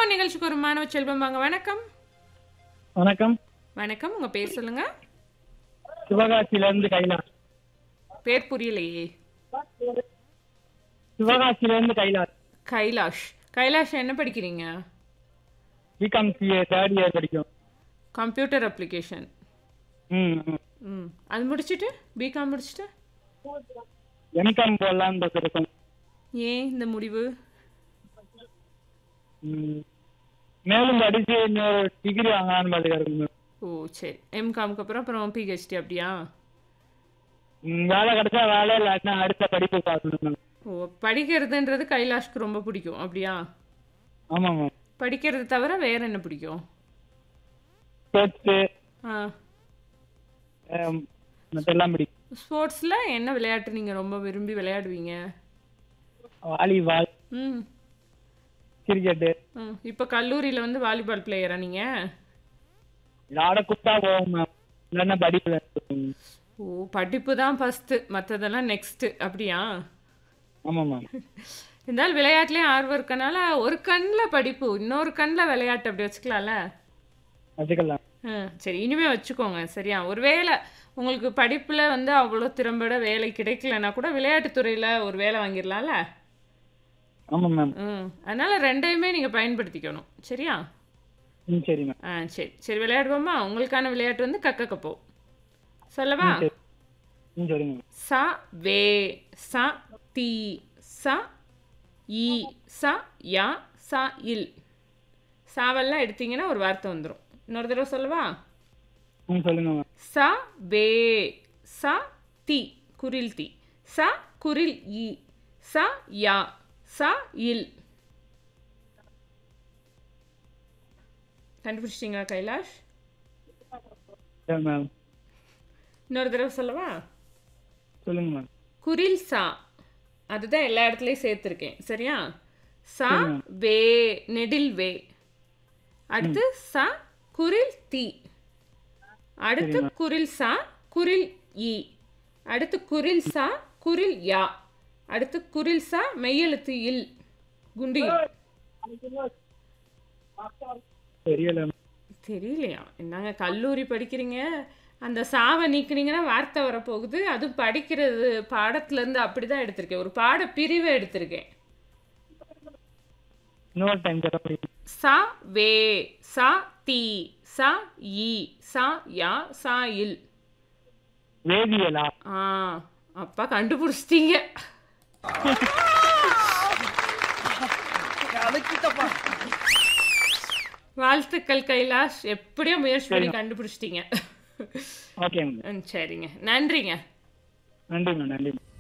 நிகழ்ச்சிக்கு ஒரு மாணவ செல்வம் வாங்க வணக்கம் வணக்கம் வணக்கம் உங்க பேர் சொல்லுங்க சிவகாசியில இருந்து கைலாஷ் பேர் புரியலையே சிவகாசியில இருந்து கைலாஷ் கைலாஷ் கைலாஷ் என்ன படிக்கிறீங்க பிகாம் சிஏ தேர்ட் இயர் படிக்கும் கம்ப்யூட்டர் அப்ளிகேஷன் ம் ம். ம் அது முடிச்சுட்டு பிகாம் முடிச்சுட்டு எம்காம் போடலான்னு பார்த்துருக்கோம் ஏன் இந்த முடிவு ம். மேலும் படிச்சு இன்னொரு டிகிரி வாங்கலாம்னு பார்த்துக்கிறேன் ஓ சரி எம்காம்க்கு அப்புறம் அப்புறம் பிஹெச்டி அப்படியா வேலை கிடைச்சா வேலை இல்லாட்டினா அடுத்த படிப்பு பார்க்கணும் மேம் ஓ படிக்கிறதுன்றது கைலாஷ்க்கு ரொம்ப பிடிக்கும் அப்படியா ஆமாம் மேம் படிக்கிறது தவிர வேற என்ன பிடிக்கும் ஸ்போர்ட்ஸு ஆ மற்றெல்லாம் பிடிக்கும் ஸ்போர்ட்ஸில் என்ன விளையாட்டு நீங்கள் ரொம்ப விரும்பி விளையாடுவீங்க வாலிபால் ம் கிரிக்கெட்டு ம் இப்போ கல்லூரியில் வந்து வாலிபால் பிளேயரா நீங்கள் விளாட கூப்பிட்டா போவோம் மேம் இல்லைன்னா படிப்பில் ஓ படிப்பு தான் ஃபஸ்ட்டு மற்றதெல்லாம் நெக்ஸ்ட்டு அப்படியா ஆமாம் மேம் இருந்தாலும் விளையாட்டுலேயும் ஆர்வம் இருக்கனால ஒரு கண்ணில் படிப்பு இன்னொரு கண்ணில் விளையாட்டு அப்படி வச்சுக்கலாம்ல வச்சுக்கலாம் ஆ சரி இனிமே வச்சுக்கோங்க சரியா ஒருவேளை உங்களுக்கு படிப்பில் வந்து அவ்வளோ திறம்பட வேலை கிடைக்கலனா கூட விளையாட்டுத்துறையில் ஒரு வேலை வாங்கிடலாம்ல ஆமாம் மேம் ம் அதனால் ரெண்டையுமே நீங்கள் பயன்படுத்திக்கணும் சரியா ம் சரி மேம் ஆ சரி சரி விளையாடுவோமா உங்களுக்கான விளையாட்டு வந்து கக்க கப்போ சொல்லவா சரி ம் சரிங்க மேம் ச வே ச தி ச இ ச யா ச இல் சாவெல்லாம் எடுத்தீங்கன்னா ஒரு வார்த்தை வந்துடும் இன்னொரு தடவை சொல்லவா ம் சொல்லுங்க மேம் ச வே ச தி குரில் தி ச குரில் இ ச யா ச இல் கண்டுபிடிச்சிட்டிங்களா கைலாஷ் சரி மேம் இன்னொரு தடவை சொல்லவா சொல்லுங்க மேம் குரில் சா அதுதான் எல்லா இடத்துலையும் சேர்த்துருக்கேன் சரியா சா சரிங்க. வே நெடில் வே அடுத்து ச குரில் தி அடுத்து குரில் சா குரில் இ அடுத்து குரில் சா குரில் யா அடுத்து குரில் சா மெய்யெழுத்து இல் குண்டு இல். தெரியல மேம் தெரியலையா என்னங்க கல்லூரி படிக்கிறீங்க அந்த சாவை நீக்குனீங்கன்னா வார்த்தை வரப்போகுது அதுவும் படிக்கிறது பாடத்துலேருந்து அப்படி தான் எடுத்திருக்கேன் ஒரு பாட பிரிவை எடுத்திருக்கேன் இன்னொரு டைம் சொல்ல முடியும் சா வே சா தி சா இ சா யா சா இல் வேதியியலா ஆ அப்பா கண்டுபிடிச்சிட்டீங்க வாழ்த்துக்கள் கைலாஷ் எப்படியோ முயற்சி பண்ணி கண்டுபிடிச்சிட்டீங்க ஓகே மேம் ம், சரிங்க நன்றிங்க நன்றி மேம் நன்றி மேம்